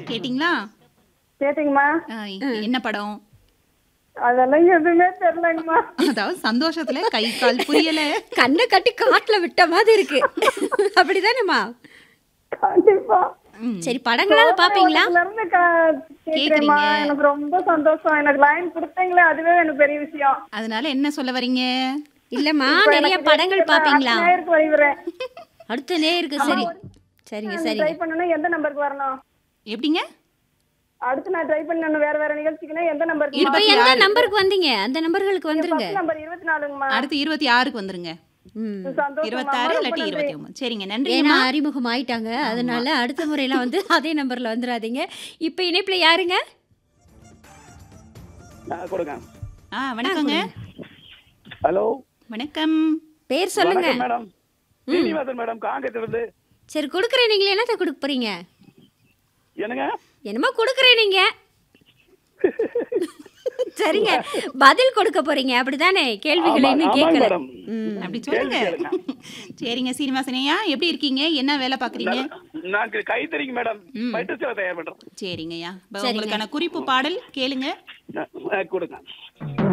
கேட்டிங்களா கேட்டீங்கம்மா ஆ, என்ன படம் அதெல்லாம் எதுவுமே தெரியலங்கம்மா அதாவது சந்தோஷத்துல கை கால் புரியல கண்ணை கட்டி காட்டுல விட்ட மாதிரி இருக்கு அப்படிதானேம்மா கண்டிப்பா சரி படங்களாவது பாப்பீங்களா அதுல இருந்து க- கேக்குறேம்மா கேக்குறீங்க. எனக்கு ரொம்ப சந்தோஷம் எனக்கு லைன் கொடுத்தீங்களே அதுவே எனக்கு பெரிய விஷயம் அதனால என்ன சொல்ல வரீங்க இல்லம்மா நிறைய படங்கள் பாப்பீங்களா நேருக்கு வருகிறேன் அடுத்த நேருக்கு சரி சரிங்க ட்ரை சரிங்க பண்ணணும் எந்த நம்பருக்கு வரணும் எப்படிங்க அடுத்து நான் ட்ரை பண்ணணும் வேற வேற நிகழ்ச்சிக்குன்னா எந்த நம்பருக்கு இப்ப எந்த நம்பருக்கு வந்தீங்க அந்த நம்பர்களுக்கு வந்துருங்க நம்பர் இருபத்தி நாலுங்கம்மா அடுத்து இருபத்தி ஆறுக்கு வந்துருங்க ம். சந்தோஷம் இருபத்தாறு இல்லாட்டி இருபத்தி ஒன்பது சரிங்க நன்றி ஏன்னா அறிமுகம் ஆயிட்டாங்க அதனால அடுத்த முறையெல்லாம் வந்து அதே நம்பர்ல வந்துடாதீங்க இப்ப இணைப்புல யாருங்க ஆ, கொடுங்க ஆ வணக்கங்க ஹலோ வணக்கம் பேர் சொல்லுங்க வணக்கம் மேடம் சீனிவாசன் மேடம் காங்கத்துல இருந்து சரி கொடுக்குறேன் நீங்களே என்னத்த கொடுக்க போறீங்க என்னங்க என்னமோ கொடுக்குறேன் நீங்க சரிங்க பதில் கொடுக்க போறீங்க அப்படிதானே கேள்விகளை ஆமா, இன்னும் ஆமாங்க கேட்கல மேடம். ம். அப்படி சொல்லுங்க சரிங்க சீனிவாசனையா எப்படி இருக்கீங்க என்ன வேலை பாக்குறீங்க நான் கைத்தறிங்க மேடம் ம். பட்டு சேலை தயார் பண்றோம் சரிங்கய்யா இப்ப சரிங்க. உங்களுக்கான குறிப்பு பாடல் கேளுங்க ஆ, கொடுங்க